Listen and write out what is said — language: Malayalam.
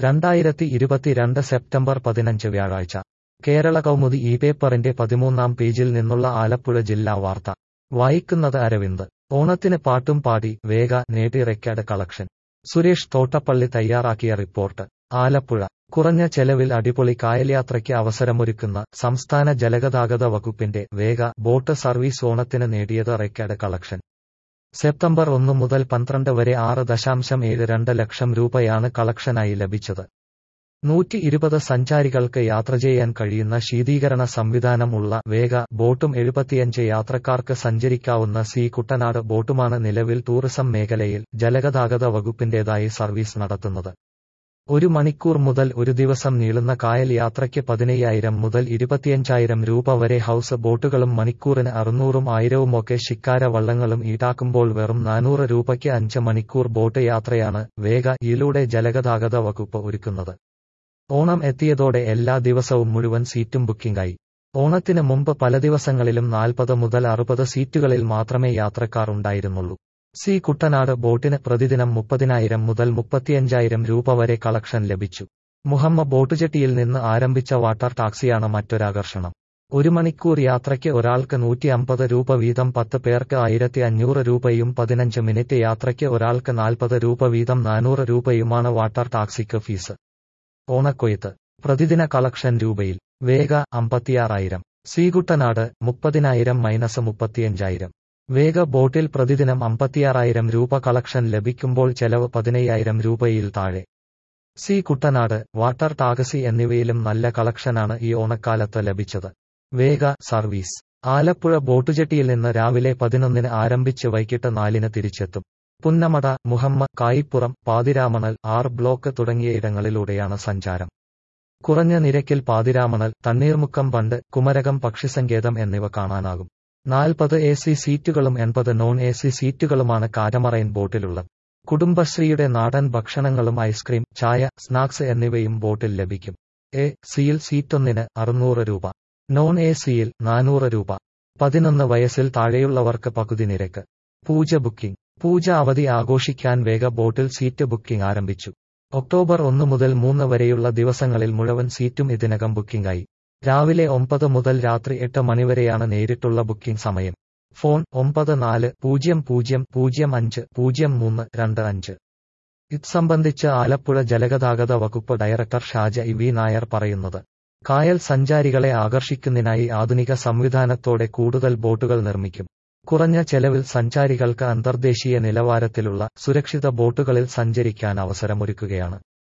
രണ്ടായിരത്തി ഇരുപത്തിരണ്ട് സെപ്റ്റംബർ പതിനഞ്ച് വ്യാഴാഴ്ച കേരള കൗമുദി ഈ പേപ്പറിന്റെ പതിമൂന്നാം പേജിൽ നിന്നുള്ള ആലപ്പുഴ ജില്ലാ വാർത്ത വായിക്കുന്നത് അരവിന്ദ് ഓണത്തിന് പാട്ടും പാടി വേഗ നേടി റെക്കോർഡ് കളക്ഷൻ സുരേഷ് തോട്ടപ്പള്ളി തയ്യാറാക്കിയ റിപ്പോർട്ട് ആലപ്പുഴ കുറഞ്ഞ ചെലവിൽ അടിപൊളി കായൽയാത്രയ്ക്ക് അവസരമൊരുക്കുന്ന സംസ്ഥാന ജലഗതാഗത വകുപ്പിന്റെ വേഗ ബോട്ട് സർവീസ് ഓണത്തിന് നേടിയത് റെക്കോർഡ് കളക്ഷൻ സെപ്റ്റംബർ ഒന്ന് മുതൽ പന്ത്രണ്ട് വരെ ആറ് ദശാംശം ഏഴ് രണ്ട് ലക്ഷം രൂപയാണ് കളക്ഷനായി ലഭിച്ചത് നൂറ്റി ഇരുപത് സഞ്ചാരികൾക്ക് യാത്ര ചെയ്യാൻ കഴിയുന്ന ശീതീകരണ സംവിധാനം ഉള്ള വേഗ ബോട്ടും എഴുപത്തിയഞ്ച് യാത്രക്കാർക്ക് സഞ്ചരിക്കാവുന്ന സി കുട്ടനാട് ബോട്ടുമാണ് നിലവിൽ ടൂറിസം മേഖലയിൽ ജലഗതാഗത വകുപ്പിന്റേതായി സർവീസ് നടത്തുന്നത് ഒരു മണിക്കൂർ മുതൽ ഒരു ദിവസം നീളുന്ന കായൽ യാത്രയ്ക്ക് പതിനയ്യായിരം മുതൽ ഇരുപത്തിയഞ്ചായിരം രൂപ വരെ ഹൌസ് ബോട്ടുകളും മണിക്കൂറിന് അറുന്നൂറും ആയിരവുമൊക്കെ ശിക്കാര വള്ളങ്ങളും ഈടാക്കുമ്പോൾ വെറും നാനൂറ് രൂപയ്ക്ക് അഞ്ച് മണിക്കൂർ ബോട്ട് യാത്രയാണ് വേഗ യിലൂടെ ജലഗതാഗത വകുപ്പ് ഒരുക്കുന്നത് ഓണം എത്തിയതോടെ എല്ലാ ദിവസവും മുഴുവൻ സീറ്റും ബുക്കിംഗായി ഓണത്തിന് മുമ്പ് പല ദിവസങ്ങളിലും നാൽപ്പത് മുതൽ അറുപത് സീറ്റുകളിൽ മാത്രമേ യാത്രക്കാർ ഉണ്ടായിരുന്നുള്ളൂ സി കുട്ടനാട് ബോട്ടിന് പ്രതിദിനം മുപ്പതിനായിരം മുതൽ മുപ്പത്തിയഞ്ചായിരം രൂപ വരെ കളക്ഷൻ ലഭിച്ചു മുഹമ്മ ബോട്ടുചെട്ടിയിൽ നിന്ന് ആരംഭിച്ച വാട്ടർ ടാക്സിയാണ് മറ്റൊരാകർഷണം ഒരു മണിക്കൂർ യാത്രയ്ക്ക് ഒരാൾക്ക് നൂറ്റി അമ്പത് രൂപ വീതം പത്ത് പേർക്ക് ആയിരത്തി അഞ്ഞൂറ് രൂപയും പതിനഞ്ച് മിനിറ്റ് യാത്രയ്ക്ക് ഒരാൾക്ക് നാൽപ്പത് രൂപ വീതം നാനൂറ് രൂപയുമാണ് വാട്ടർ ടാക്സിക്ക് ഫീസ് ഓണക്കൊയ്ത്ത് പ്രതിദിന കളക്ഷൻ രൂപയിൽ വേഗ അമ്പത്തിയാറായിരം സീകുട്ടനാട് മുപ്പതിനായിരം മൈനസ് മുപ്പത്തിയഞ്ചായിരം വേഗ ബോട്ടിൽ പ്രതിദിനം അമ്പത്തിയാറായിരം രൂപ കളക്ഷൻ ലഭിക്കുമ്പോൾ ചെലവ് പതിനയ്യായിരം രൂപയിൽ താഴെ സി കുട്ടനാട് വാട്ടർ ടാക്സി എന്നിവയിലും നല്ല കളക്ഷനാണ് ഈ ഓണക്കാലത്ത് ലഭിച്ചത് വേഗ സർവീസ് ആലപ്പുഴ ബോട്ടുജെട്ടിയിൽ നിന്ന് രാവിലെ പതിനൊന്നിന് ആരംഭിച്ച് വൈകിട്ട് നാലിന് തിരിച്ചെത്തും പുന്നമട മുഹമ്മ കായിപ്പുറം പാതിരാമണൽ ആർ ബ്ലോക്ക് തുടങ്ങിയ ഇടങ്ങളിലൂടെയാണ് സഞ്ചാരം കുറഞ്ഞ നിരക്കിൽ പാതിരാമണൽ തണ്ണീർമുക്കം ബണ്ട് കുമരകം പക്ഷിസങ്കേതം എന്നിവ കാണാനാകും നാൽപ്പത് എ സി സീറ്റുകളും എൺപത് നോൺ എ സി സീറ്റുകളുമാണ് കാരമറൈൻ ബോട്ടിലുള്ളത് കുടുംബശ്രീയുടെ നാടൻ ഭക്ഷണങ്ങളും ഐസ്ക്രീം ചായ സ്നാക്സ് എന്നിവയും ബോട്ടിൽ ലഭിക്കും എ സിയിൽ സീറ്റൊന്നിന് അറുന്നൂറ് രൂപ നോൺ എ സിയിൽ നാനൂറ് രൂപ പതിനൊന്ന് വയസ്സിൽ താഴെയുള്ളവർക്ക് പകുതി നിരക്ക് പൂജ ബുക്കിംഗ് പൂജ അവധി ആഘോഷിക്കാൻ വേഗ ബോട്ടിൽ സീറ്റ് ബുക്കിംഗ് ആരംഭിച്ചു ഒക്ടോബർ ഒന്ന് മുതൽ മൂന്ന് വരെയുള്ള ദിവസങ്ങളിൽ മുഴുവൻ സീറ്റും ഇതിനകം ബുക്കിംഗായി രാവിലെ ഒമ്പത് മുതൽ രാത്രി എട്ട് മണിവരെയാണ് നേരിട്ടുള്ള ബുക്കിംഗ് സമയം ഫോൺ ഒമ്പത് നാല് പൂജ്യം പൂജ്യം പൂജ്യം അഞ്ച് പൂജ്യം മൂന്ന് രണ്ട് അഞ്ച് ഇത് സംബന്ധിച്ച് ആലപ്പുഴ ജലഗതാഗത വകുപ്പ് director Shaji V Nair പറയുന്നത് കായൽ സഞ്ചാരികളെ ആകർഷിക്കുന്നതിനായി ആധുനിക സംവിധാനത്തോടെ കൂടുതൽ ബോട്ടുകൾ നിർമ്മിക്കും കുറഞ്ഞ ചെലവിൽ സഞ്ചാരികൾക്ക് അന്തർദേശീയ നിലവാരത്തിലുള്ള സുരക്ഷിത ബോട്ടുകളിൽ സഞ്ചരിക്കാൻ അവസരമൊരുക്കുകയാണ്